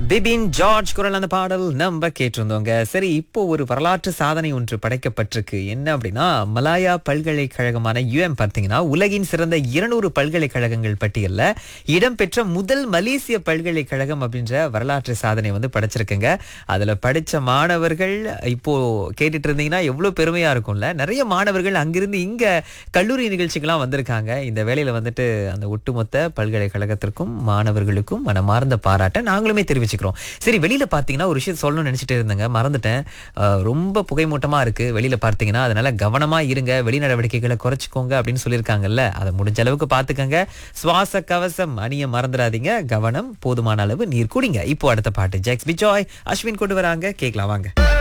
Bipin George குரல் அந்த பாடல் நம்ம கேட்டிருந்தோங்க சரி இப்போ ஒரு வரலாற்று சாதனை ஒன்று படைக்கப்பட்டிருக்கு என்ன அப்படின்னா மலாயா பல்கலைக்கழகமான யுஎம் பார்த்தீங்கன்னா உலகின் சிறந்த இருநூறு பல்கலைக்கழகங்கள் பட்டியல்ல இடம்பெற்ற முதல் மலேசிய பல்கலைக்கழகம் அப்படின்ற வரலாற்று சாதனை வந்து படைச்சிருக்குங்க அதுல படிச்ச மாணவர்கள் இப்போ கேட்டுட்டு இருந்தீங்கன்னா எவ்வளவு பெருமையா இருக்கும்ல நிறைய மாணவர்கள் அங்கிருந்து இங்க கல்லூரி நிகழ்ச்சிக்கெல்லாம் வந்திருக்காங்க இந்த வேலையில வந்துட்டு அந்த ஒட்டுமொத்த பல்கலைக்கழகத்திற்கும் மாணவர்களுக்கும் மனமார்ந்த பாராட்ட நாங்களுமே தெரிவிச்சுக்கிறோம் சரி வெளியில பாத்தீங்கன்னா ஒரு விஷயம் சொல்லணும்னு நினைச்சிட்டு இருந்தேங்க மறந்துட்டேன் அஹ், ரொம்ப புகைமூட்டமா இருக்கு வெளியில பார்த்தீங்கன்னா அதனால கவனமா இருங்க வெளி நடவடிக்கைகளை குறைச்சிக்கோங்க அப்படின்னு சொல்லியிருக்காங்கல்ல அதை முடிஞ்ச அளவுக்கு பாத்துக்கங்க சுவாச கவசம் அணிய மறந்துடாதீங்க கவனம் போதுமான அளவு நீர் குடிங்க இப்போ அடுத்த பாட்டு ஜெக்ஸ் பிஜாய் அஸ்வின் கொண்டு வராங்க கேட்கலாம் வாங்க